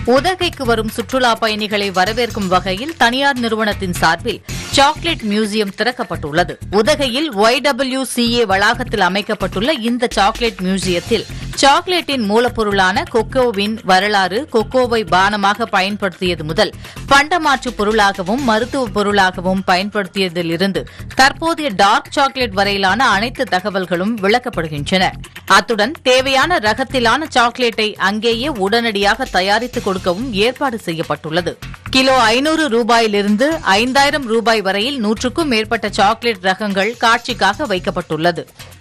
உதகைக்கு வரும் சுற்றுலா பயணிகளை வரவேற்கும் வகையில் தனியார் நிறுவனத்தின் சார்பில் சாக்லேட் மியூசியம் திறக்கப்பட்டுள்ளது உதகையில் ஒய்டபிள்யூசிஏ வளாகத்தில் அமைக்கப்பட்டுள்ள இந்த சாக்லேட் மியூசியத்தில் சாக்லேட்டின் மூலப்பொருளான கொக்கோவின் வரலாறு கொக்கோவை பானமாக பயன்படுத்தியது முதல் பண்டமாற்று பொருளாகவும் மருத்துவ பொருளாகவும் பயன்படுத்தியதிலிருந்து தற்போதைய டார்க் சாக்லேட் வரையிலான அனைத்து தகவல்களும் விளக்கப்படுகின்றன அத்துடன் தேவையான ரகத்திலான சாக்லேட்டை அங்கேயே உடனடியாக தயாரித்துக் கொடுக்கவும் ஏற்பாடு செய்யப்பட்டுள்ளது கிலோ ஐநூறு ரூபாயிலிருந்து ஐந்தாயிரம் ரூபாய் வரையில் நூற்றுக்கும் மேற்பட்ட சாக்லேட் ரகங்கள் காட்சிக்காக வைக்கப்பட்டுள்ளது